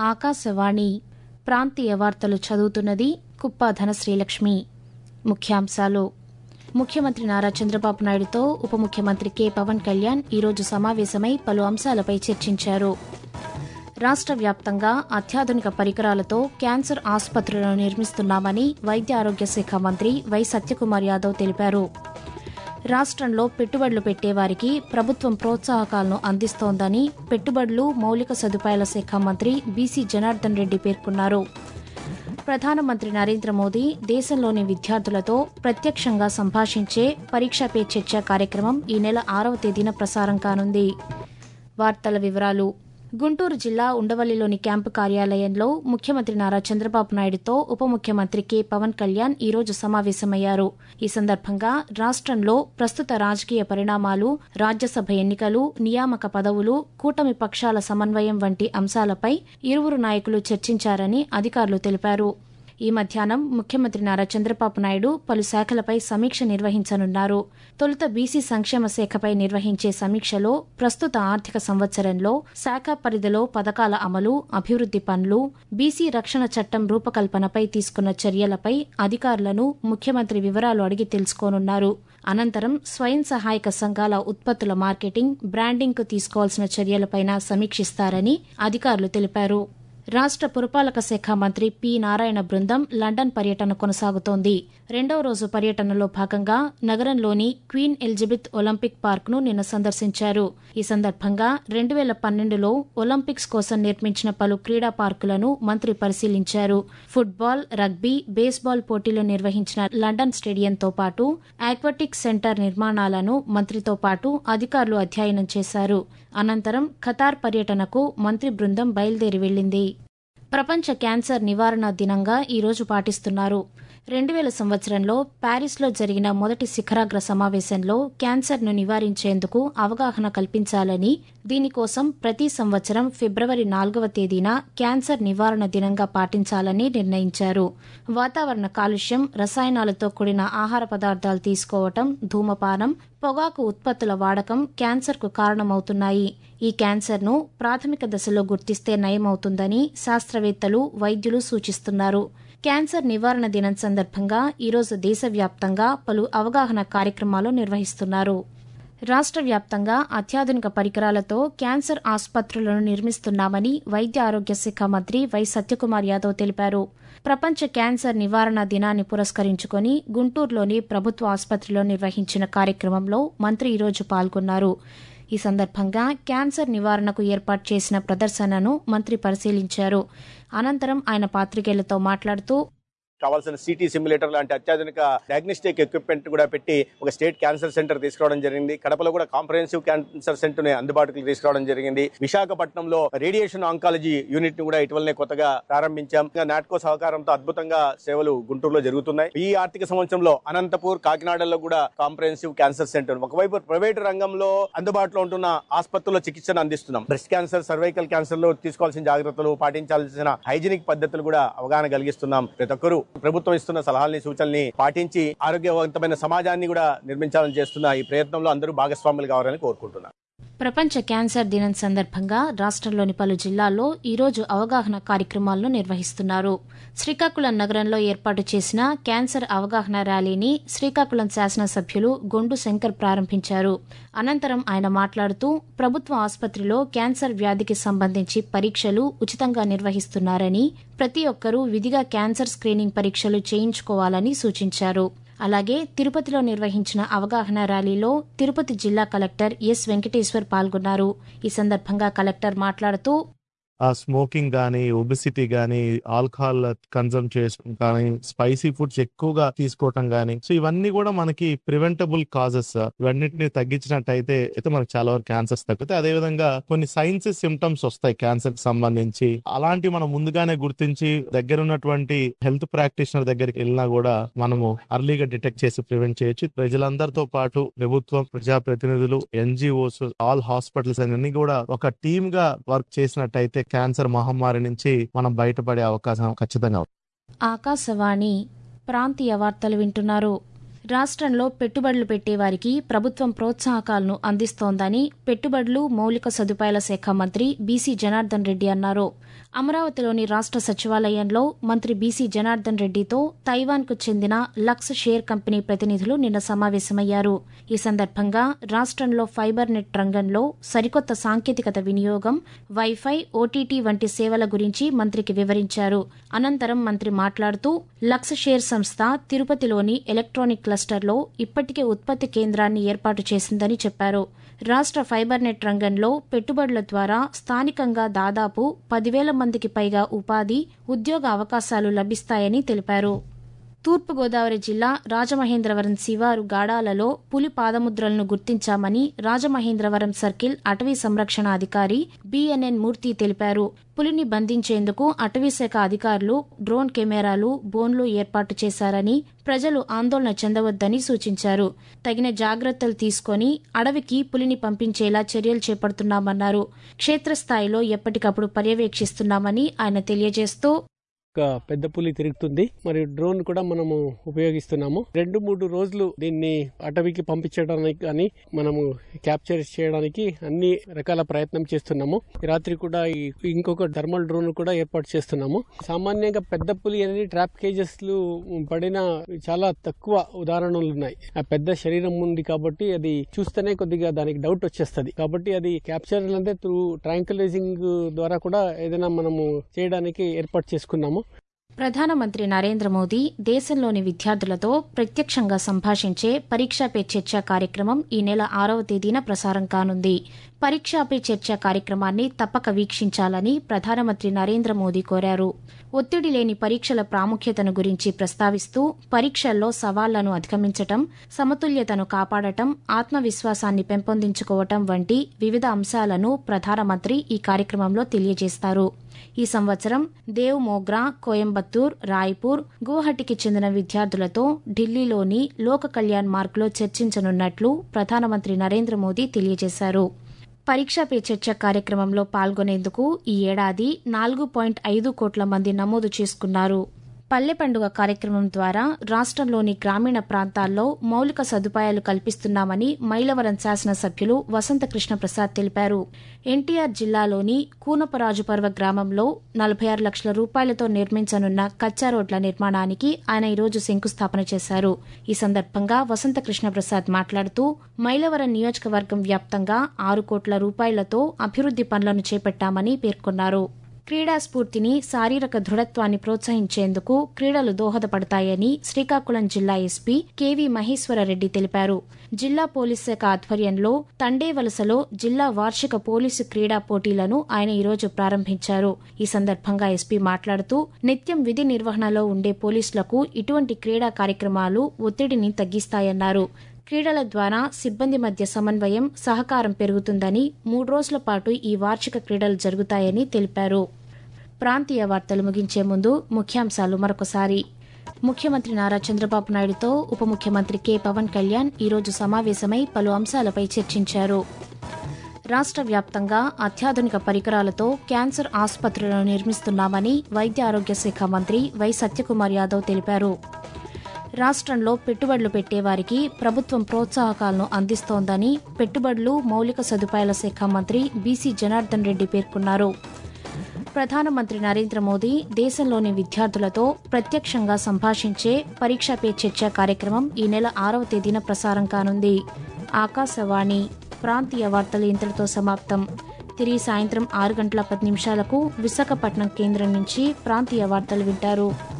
ఆకాశవాణి ప్రాంతీయ వార్తలు చదువుతున్నది కుప్ప ధనశ్రీలక్ష్మి ముఖ్యాంశాలు ముఖ్యమంత్రి నారా చంద్రబాబు నాయుడుతో ఉప ముఖ్యమంత్రి కె పవన్ కళ్యాణ్ ఈరోజు సమావేశమై పలు అంశాలపై చర్చించారు రాష్ట్ర వ్యాప్తంగా అత్యాధునిక పరికరాలతో క్యాన్సర్ ఆసుపత్రులను నిర్మిస్తున్నామని వైద్య ఆరోగ్య శాఖ మంత్రి వై సత్యకుమార్ యాదవ్ తెలిపారు రాష్ట్రంలో పెట్టుబడులు పెట్టేవారికి ప్రభుత్వం ప్రోత్సాహకాలను అందిస్తోందని పెట్టుబడులు మౌలిక సదుపాయాల శాఖ మంత్రి బీసీ జనార్దన్ రెడ్డి పేర్కొన్నారు ప్రధానమంత్రి నరేంద్ర మోదీ దేశంలోని విద్యార్థులతో ప్రత్యక్షంగా సంభాషించే పరీక్షా పే చర్చ కార్యక్రమం ఈ నెల ఆరవ తేదీన ప్రసారం కానుంది వార్తల వివరాలు గుంటూరు జిల్లా ఉండవల్లిలోని క్యాంపు కార్యాలయంలో ముఖ్యమంత్రి నారా చంద్రబాబు నాయుడుతో ఉప ముఖ్యమంత్రి కె పవన్ కళ్యాణ్ ఈ రోజు సమావేశమయ్యారు ఈ సందర్భంగా రాష్ట్రంలో ప్రస్తుత రాజకీయ పరిణామాలు రాజ్యసభ ఎన్నికలు నియామక పదవులు కూటమి పక్షాల సమన్వయం వంటి అంశాలపై ఇరువురు నాయకులు చర్చించారని అధికారులు తెలిపారు ఈ మధ్యాహ్నం ముఖ్యమంత్రి నారా చంద్రబాబు నాయుడు పలు శాఖలపై సమీక్ష నిర్వహించనున్నారు తొలుత బీసీ సంక్షేమ శాఖపై నిర్వహించే సమీక్షలో ప్రస్తుత ఆర్థిక సంవత్సరంలో శాఖ పరిధిలో పథకాల అమలు అభివృద్ది పనులు బీసీ రక్షణ చట్టం రూపకల్పనపై తీసుకున్న చర్యలపై అధికారులను ముఖ్యమంత్రి వివరాలు అడిగి తెలుసుకోనున్నారు అనంతరం స్వయం సహాయక సంఘాల ఉత్పత్తుల మార్కెటింగ్ బ్రాండింగ్కు తీసుకోవాల్సిన చర్యలపైన సమీక్షిస్తారని అధికారులు తెలిపారు రాష్ట్ర పురపాలక శాఖ మంత్రి పి నారాయణ బృందం లండన్ పర్యటన కొనసాగుతోంది రెండవ రోజు పర్యటనలో భాగంగా నగరంలోని క్వీన్ ఎలిజబెత్ ఒలింపిక్ పార్క్ను నిన్న సందర్శించారు ఈ సందర్భంగా రెండు వేల పన్నెండులో ఒలింపిక్స్ కోసం నిర్మించిన పలు క్రీడా పార్కులను మంత్రి పరిశీలించారు ఫుట్బాల్ రగ్బీ బేస్బాల్ పోటీలు నిర్వహించిన లండన్ స్టేడియంతో పాటు ఆక్వాటిక్ సెంటర్ నిర్మాణాలను మంత్రితో పాటు అధికారులు అధ్యయనం చేశారు అనంతరం ఖతార్ పర్యటనకు మంత్రి బృందం బయలుదేరి వెళ్లింది ప్రపంచ క్యాన్సర్ నివారణ దినంగా ఈరోజు పాటిస్తున్నారు రెండు వేల సంవత్సరంలో ప్యారిస్లో జరిగిన మొదటి శిఖరాగ్ర సమావేశంలో క్యాన్సర్ను నివారించేందుకు అవగాహన కల్పించాలని దీనికోసం ప్రతి సంవత్సరం ఫిబ్రవరి నాలుగవ తేదీన క్యాన్సర్ నివారణ దినంగా పాటించాలని నిర్ణయించారు వాతావరణ కాలుష్యం రసాయనాలతో కూడిన ఆహార పదార్థాలు తీసుకోవటం ధూమపానం పొగాకు ఉత్పత్తుల వాడకం క్యాన్సర్కు కారణమవుతున్నాయి ఈ క్యాన్సర్ను ప్రాథమిక దశలో గుర్తిస్తే నయమవుతుందని శాస్త్రవేత్తలు వైద్యులు సూచిస్తున్నారు క్యాన్సర్ నివారణ దినం సందర్భంగా ఈరోజు దేశవ్యాప్తంగా పలు అవగాహన కార్యక్రమాలు నిర్వహిస్తున్నారు రాష్ట్ర వ్యాప్తంగా అత్యాధునిక పరికరాలతో క్యాన్సర్ ఆసుపత్రులను నిర్మిస్తున్నామని వైద్య ఆరోగ్య శాఖ మంత్రి వై సత్యకుమార్ యాదవ్ తెలిపారు ప్రపంచ క్యాన్సర్ నివారణ దినాన్ని పురస్కరించుకుని గుంటూరులోని ప్రభుత్వ ఆసుపత్రిలో నిర్వహించిన కార్యక్రమంలో మంత్రి ఈరోజు పాల్గొన్నారు ఈ సందర్భంగా క్యాన్సర్ నివారణకు ఏర్పాటు చేసిన ప్రదర్శనను మంత్రి పరిశీలించారు అనంతరం ఆయన పాత్రికేయులతో మాట్లాడుతూ కావాల్సిన సిటీ సిమ్యులేటర్ లాంటి అత్యాధునిక డయాగ్నోస్టిక్ ఎక్విప్మెంట్ కూడా పెట్టి ఒక స్టేట్ క్యాన్సర్ సెంటర్ తీసుకురావడం జరిగింది కడపలో కూడా కాంప్రహెన్సివ్ క్యాన్సర్ సెంటర్ ని అందుబాటులోకి తీసుకురావడం జరిగింది విశాఖపట్నంలో రేడియేషన్ ఆంకాలజీ యూనిట్ ని కూడా ఇటీవలనే కొత్తగా ప్రారంభించాం ఇంకా నాట్కో సహకారంతో అద్భుతంగా సేవలు గుంటూరులో జరుగుతున్నాయి ఈ ఆర్థిక సంవత్సరంలో అనంతపూర్ కాకినాడలో కూడా కాంప్రహెన్సివ్ క్యాన్సర్ సెంటర్ ఒకవైపు ప్రైవేట్ రంగంలో అందుబాటులో ఉంటున్న ఆసుపత్రుల్లో చికిత్సను అందిస్తున్నాం బ్రెస్ట్ క్యాన్సర్ సర్వైకల్ క్యాన్సర్ లో తీసుకోవాల్సిన జాగ్రత్తలు పాటించాల్సిన హైజీనిక్ పద్ధతులు కూడా అవగాహన కలిగిస్తున్నాం ప్రతి ఒక్కరూ ప్రభుత్వం ఇస్తున్న సలహాలని సూచనల్ని పాటించి ఆరోగ్యవంతమైన సమాజాన్ని కూడా నిర్మించాలని చేస్తున్న ఈ ప్రయత్నంలో అందరూ భాగస్వాములు కావాలని కోరుకుంటున్నాను ప్రపంచ క్యాన్సర్ దినం సందర్భంగా రాష్ట్రంలోని పలు జిల్లాల్లో ఈరోజు అవగాహన కార్యక్రమాలను నిర్వహిస్తున్నారు శ్రీకాకుళం నగరంలో ఏర్పాటు చేసిన క్యాన్సర్ అవగాహన ర్యాలీని శ్రీకాకుళం శాసనసభ్యులు గొండు శంకర్ ప్రారంభించారు అనంతరం ఆయన మాట్లాడుతూ ప్రభుత్వ ఆసుపత్రిలో క్యాన్సర్ వ్యాధికి సంబంధించి పరీక్షలు ఉచితంగా నిర్వహిస్తున్నారని ప్రతి ఒక్కరూ విధిగా క్యాన్సర్ స్క్రీనింగ్ పరీక్షలు చేయించుకోవాలని సూచించారు అలాగే తిరుపతిలో నిర్వహించిన అవగాహన ర్యాలీలో తిరుపతి జిల్లా కలెక్టర్ ఎస్ వెంకటేశ్వర్ పాల్గొన్నారు ఈ సందర్భంగా కలెక్టర్ మాట్లాడుతూ ఆ స్మోకింగ్ కానీ ఒబిసిటీ కానీ ఆల్కహాల్ కన్సమ్ చేసుకోవడం కానీ స్పైసీ ఫుడ్స్ ఎక్కువగా తీసుకోవటం కానీ సో ఇవన్నీ కూడా మనకి ప్రివెంటబుల్ కాజెస్ ఇవన్నిటిని తగ్గించినట్టయితే అయితే మనకి చాలా వరకు క్యాన్సర్స్ తగ్గుతాయి అదే విధంగా కొన్ని సైన్స్ సిమ్టమ్స్ వస్తాయి క్యాన్సర్ కి సంబంధించి అలాంటి మనం ముందుగానే గుర్తించి దగ్గర ఉన్నటువంటి హెల్త్ ప్రాక్టీషనర్ దగ్గరికి వెళ్ళినా కూడా మనము అర్లీగా డిటెక్ట్ చేసి ప్రివెంట్ చేయొచ్చు ప్రజలందరితో పాటు ప్రభుత్వం ప్రజాప్రతినిధులు ఎన్జిఓస్ ఆల్ హాస్పిటల్స్ అన్ని కూడా ఒక టీమ్ గా వర్క్ చేసినట్టయితే క్యాన్సర్ మహమ్మారి నుంచి మనం బయటపడే అవకాశం ఖచ్చితంగా ఉంది. ఆకాశవాణి ప్రాంతీయ వార్తలు వింటున్నారు రాష్ట్రంలో పెట్టుబడులు పెట్టేవారికి ప్రభుత్వం ప్రోత్సాహకాలను అందిస్తోందని పెట్టుబడులు మౌలిక సదుపాయాల శాఖ మంత్రి బీసీ జనార్దన్ రెడ్డి అన్నారు అమరావతిలోని రాష్ట్ర సచివాలయంలో మంత్రి బీసీ జనార్దన్ రెడ్డితో తైవాన్కు చెందిన లక్స్ షేర్ కంపెనీ ప్రతినిధులు నిన్న సమావేశమయ్యారు ఈ సందర్భంగా రాష్ట్రంలో ఫైబర్ నెట్ రంగంలో సరికొత్త సాంకేతికత వినియోగం వైఫై ఓటీటీ వంటి సేవల గురించి మంత్రికి వివరించారు అనంతరం మంత్రి మాట్లాడుతూ లక్స్ షేర్ సంస్థ తిరుపతిలోని ఎలక్ట్రానిక్ క్లస్టర్లో ఇప్పటికే ఉత్పత్తి కేంద్రాన్ని ఏర్పాటు చేసిందని చెప్పారు రాష్ట్ర ఫైబర్ నెట్ రంగంలో పెట్టుబడుల ద్వారా స్థానికంగా దాదాపు పదివేల మందికి పైగా ఉపాధి ఉద్యోగ అవకాశాలు లభిస్తాయని తెలిపారు తూర్పుగోదావరి జిల్లా రాజమహేంద్రవరం శివారు గాడాలలో పులి పాదముద్రలను గుర్తించామని రాజమహేంద్రవరం సర్కిల్ అటవీ సంరక్షణ అధికారి బిఎన్ఎన్ మూర్తి తెలిపారు పులిని బంధించేందుకు అటవీశాఖ అధికారులు డ్రోన్ కెమెరాలు బోన్లు ఏర్పాటు చేశారని ప్రజలు ఆందోళన చెందవద్దని సూచించారు తగిన జాగ్రత్తలు తీసుకొని అడవికి పులిని పంపించేలా చర్యలు చేపడుతున్నామన్నారు క్షేత్రస్థాయిలో ఎప్పటికప్పుడు పర్యవేక్షిస్తున్నామని ఆయన తెలియజేస్తూ ఒక పెద్ద పులి తిరుగుతుంది మరియు డ్రోన్ కూడా మనము ఉపయోగిస్తున్నాము రెండు మూడు రోజులు దీన్ని అటవీకి పంపించడానికి కానీ మనము క్యాప్చర్ చేయడానికి అన్ని రకాల ప్రయత్నం చేస్తున్నాము ఈ రాత్రి కూడా ఈ ఇంకొక థర్మల్ డ్రోన్ కూడా ఏర్పాటు చేస్తున్నాము సామాన్యంగా పెద్ద పులి అనేది ట్రాప్ కేజెస్ లు పడిన చాలా తక్కువ ఉదాహరణలు ఉన్నాయి ఆ పెద్ద శరీరం ఉంది కాబట్టి అది చూస్తేనే కొద్దిగా దానికి డౌట్ వచ్చేస్తుంది కాబట్టి అది క్యాప్చర్ అంటే త్రూ ట్రాంకులైజింగ్ ద్వారా కూడా ఏదైనా మనము చేయడానికి ఏర్పాటు చేసుకున్నాము ప్రధానమంత్రి నరేంద్ర మోదీ దేశంలోని విద్యార్థులతో ప్రత్యక్షంగా సంభాషించే పరీక్షా పే చర్చ కార్యక్రమం ఈ నెల ఆరవ తేదీన ప్రసారం కానుంది పరీక్షా పే చర్చ కార్యక్రమాన్ని తప్పక వీక్షించాలని ప్రధానమంత్రి నరేంద్ర మోదీ కోరారు ఒత్తిడి లేని పరీక్షల ప్రాముఖ్యతను గురించి ప్రస్తావిస్తూ పరీక్షల్లో సవాళ్లను అధిగమించటం సమతుల్యతను కాపాడటం ఆత్మవిశ్వాసాన్ని పెంపొందించుకోవటం వంటి వివిధ అంశాలను ప్రధానమంత్రి ఈ కార్యక్రమంలో తెలియజేస్తారు ఈ సంవత్సరం దేవ్ మోగ్రా కోయంబత్తూర్ రాయ్పూర్ గువహటికి చెందిన విద్యార్థులతో ఢిల్లీలోని లోక కళ్యాణ్ మార్గ్లో చర్చించనున్నట్లు ప్రధానమంత్రి నరేంద్ర మోదీ తెలియజేశారు పరీక్షా పే చర్చ కార్యక్రమంలో పాల్గొనేందుకు ఈ ఏడాది నాలుగు పాయింట్ ఐదు కోట్ల మంది నమోదు చేసుకున్నారు పల్లె పండుగ కార్యక్రమం ద్వారా రాష్ట్రంలోని గ్రామీణ ప్రాంతాల్లో మౌలిక సదుపాయాలు కల్పిస్తున్నామని మైలవరం శాసనసభ్యులు వసంత కృష్ణప్రసాద్ తెలిపారు ఎన్టీఆర్ జిల్లాలోని కూనపరాజుపర్వ గ్రామంలో నలభై ఆరు లక్షల రూపాయలతో నిర్మించనున్న కచ్చా రోడ్ల నిర్మాణానికి ఆయన ఈరోజు శంకుస్థాపన చేశారు ఈ సందర్భంగా వసంత కృష్ణప్రసాద్ మాట్లాడుతూ మైలవరం నియోజకవర్గం వ్యాప్తంగా ఆరు కోట్ల రూపాయలతో అభివృద్ది పనులను చేపట్టామని పేర్కొన్నారు క్రీడా స్ఫూర్తిని శారీరక దృఢత్వాన్ని ప్రోత్సహించేందుకు క్రీడలు దోహదపడతాయని శ్రీకాకుళం జిల్లా ఎస్పీ కెవి మహేశ్వరరెడ్డి తెలిపారు జిల్లా పోలీస్ శాఖ ఆధ్వర్యంలో తండేవలసలో జిల్లా వార్షిక పోలీసు క్రీడా పోటీలను ఆయన ఈరోజు ప్రారంభించారు ఈ సందర్భంగా ఎస్పీ మాట్లాడుతూ నిత్యం విధి నిర్వహణలో ఉండే పోలీసులకు ఇటువంటి క్రీడా కార్యక్రమాలు ఒత్తిడిని తగ్గిస్తాయన్నారు క్రీడల ద్వారా సిబ్బంది మధ్య సమన్వయం సహకారం పెరుగుతుందని మూడు రోజుల పాటు ఈ వార్షిక క్రీడలు జరుగుతాయని తెలిపారు ప్రాంతీయ వార్తలు ముగించే ముందు ముఖ్యాంశాలు మరొకసారి ముఖ్యమంత్రి నారా చంద్రబాబు నాయుడుతో ఉప ముఖ్యమంత్రి కె పవన్ కళ్యాణ్ ఈరోజు సమావేశమై పలు అంశాలపై చర్చించారు రాష్ట్ర వ్యాప్తంగా అత్యాధునిక పరికరాలతో క్యాన్సర్ ఆసుపత్రులను నిర్మిస్తున్నామని వైద్య ఆరోగ్య శాఖ మంత్రి వై సత్యకుమార్ యాదవ్ తెలిపారు రాష్ట్రంలో పెట్టుబడులు పెట్టేవారికి ప్రభుత్వం ప్రోత్సాహకాలను అందిస్తోందని పెట్టుబడులు మౌలిక సదుపాయాల శాఖ మంత్రి బీసీ జనార్దన్ రెడ్డి పేర్కొన్నారు ప్రధానమంత్రి నరేంద్ర మోదీ దేశంలోని విద్యార్థులతో ప్రత్యక్షంగా సంభాషించే పరీక్షా పే చర్చ కార్యక్రమం ఈ నెల ఆరవ తేదీన ప్రసారం కానుంది ఆకాశవాణి ప్రాంతీయ వార్తలు ఇంతటితో సమాప్తం తిరిగి సాయంత్రం ఆరు గంటల పది నిమిషాలకు విశాఖపట్నం కేంద్రం నుంచి ప్రాంతీయ వార్తలు వింటారు